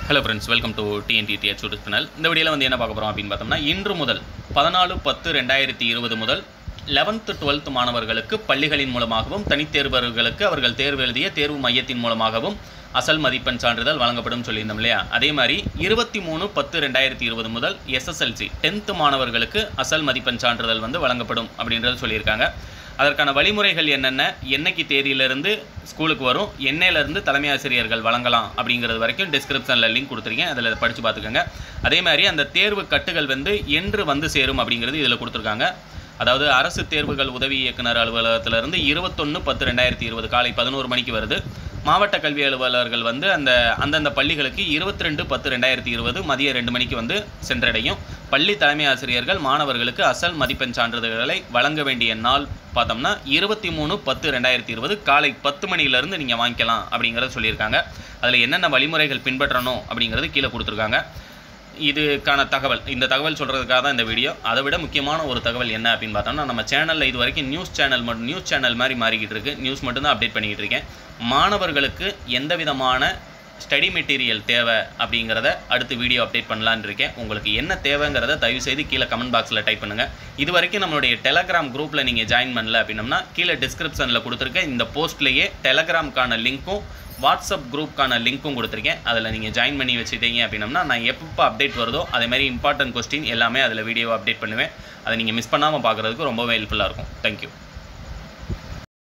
hello friends welcome to TNT YouTube channel இந்த வீடியோவில் வந்து என்ன பார்க்க போகிறோம் அப்படின்னு பார்த்தோம்னா இன்று முதல் பதினாலு பத்து ரெண்டாயிரத்தி இருபது முதல் லெவன்த்து டுவெல்த் மாணவர்களுக்கு பள்ளிகளின் மூலமாகவும் தனித்தேர்வர்களுக்கு அவர்கள் தேர்வு எழுதிய தேர்வு மையத்தின் மூலமாகவும் அசல் மதிப்பெண் சான்றிதழ் வழங்கப்படும் சொல்லியிருந்தோம் இல்லையா அதே மாதிரி இருபத்தி மூணு பத்து ரெண்டாயிரத்தி இருபது முதல் எஸ்எஸ்எல்சி டென்த்து மாணவர்களுக்கு அசல் மதிப்பெண் சான்றிதழ் வந்து வழங்கப்படும் அப்படின்றது சொல்லியிருக்காங்க அதற்கான வழிமுறைகள் என்னென்ன என்னைக்கு தேதியிலிருந்து ஸ்கூலுக்கு வரும் என்னையிலேருந்து தலைமை ஆசிரியர்கள் வழங்கலாம் அப்படிங்கிறது வரைக்கும் டிஸ்கிரிப்ஷனில் லிங்க் கொடுத்துருக்கேன் அதில் படித்து பார்த்துக்கோங்க அதே மாதிரி அந்த தேர்வு கட்டுகள் வந்து என்று வந்து சேரும் அப்படிங்கிறது இதில் கொடுத்துருக்காங்க அதாவது அரசு தேர்வுகள் உதவி இயக்குனர் அலுவலகத்திலிருந்து இருபத்தொன்று பத்து ரெண்டாயிரத்தி இருபது காலை பதினோரு மணிக்கு வருது மாவட்ட கல்வி அலுவலர்கள் வந்து அந்த அந்தந்த பள்ளிகளுக்கு இருபத்தி ரெண்டு பத்து ரெண்டாயிரத்தி இருபது மதிய ரெண்டு மணிக்கு வந்து சென்றடையும் பள்ளி தலைமை ஆசிரியர்கள் மாணவர்களுக்கு அசல் மதிப்பெண் சான்றிதழ்களை வழங்க வேண்டிய நாள் பார்த்தோம்னா இருபத்தி மூணு பத்து ரெண்டாயிரத்தி இருபது காலை பத்து மணியிலேருந்து நீங்கள் வாங்கிக்கலாம் அப்படிங்கிறத சொல்லியிருக்காங்க அதில் என்னென்ன வழிமுறைகள் பின்பற்றணும் அப்படிங்கிறது கீழே கொடுத்துருக்காங்க இதுக்கான தகவல் இந்த தகவல் சொல்கிறதுக்காக தான் இந்த வீடியோ அதை விட முக்கியமான ஒரு தகவல் என்ன அப்படின்னு பார்த்தோம்னா நம்ம சேனலில் இது வரைக்கும் நியூஸ் சேனல் மட்டும் நியூஸ் சேனல் மாதிரி மாறிக்கிட்டு இருக்கு நியூஸ் மட்டும் தான் அப்டேட் பண்ணிக்கிட்டு இருக்கேன் மாணவர்களுக்கு எந்த விதமான ஸ்டடி மெட்டீரியல் தேவை அப்படிங்கிறத அடுத்து வீடியோ அப்டேட் பண்ணலான்னு இருக்கேன் உங்களுக்கு என்ன தேவைங்கிறத தயவு செய்து கீழே கமெண்ட் பாக்ஸில் டைப் பண்ணுங்கள் இது வரைக்கும் நம்மளுடைய டெலகிராம் குரூப்பில் நீங்கள் ஜாயின் பண்ணல அப்படின்னம்னா கீழே டிஸ்கிரிப்ஷனில் கொடுத்துருக்க இந்த போஸ்ட்லேயே டெலகிராம்க்கான லிங்க்கும் வாட்ஸ்அப் குரூப்க்கான லிங்க்கும் கொடுத்துருக்கேன் அதில் நீங்கள் ஜாயின் பண்ணி வச்சுட்டீங்க அப்படின்னம்னா நான் எப்பப்போ அப்டேட் வருதோ அதே மாதிரி இம்பார்ட்டன்ட் கொஸ்டின் எல்லாமே அதில் வீடியோ அப்டேட் பண்ணுவேன் அதை நீங்கள் மிஸ் பண்ணாமல் பார்க்குறதுக்கு ரொம்பவே ஹெல்ப்ஃபுல்லாக இருக்கும் தேங்க்யூ